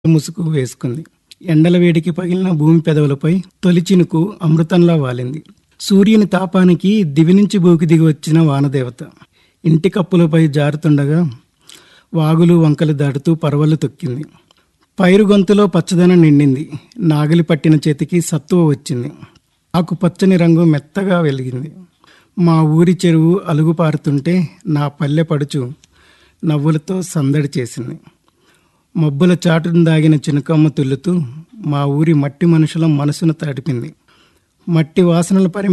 ముసుగు వేసుకుంది ఎండల వేడికి పగిలిన భూమి పెదవులపై తొలి చినుకు అమృతంలా వాలింది సూర్యుని తాపానికి దివి నుంచి భూకి దిగి వచ్చిన వానదేవత ఇంటి కప్పులపై జారుతుండగా వాగులు వంకలు దాటుతూ పరవళ్ళు తొక్కింది పైరు గొంతులో పచ్చదనం నిండింది నాగలి పట్టిన చేతికి సత్తువ వచ్చింది ఆకు పచ్చని రంగు మెత్తగా వెలిగింది మా ఊరి చెరువు అలుగు పారుతుంటే నా పల్లె పడుచు నవ్వులతో సందడి చేసింది మబ్బుల చాటును దాగిన చినుకమ్మ తుల్లుతూ మా ఊరి మట్టి మనుషుల మనసును తడిపింది మట్టి వాసనల పరి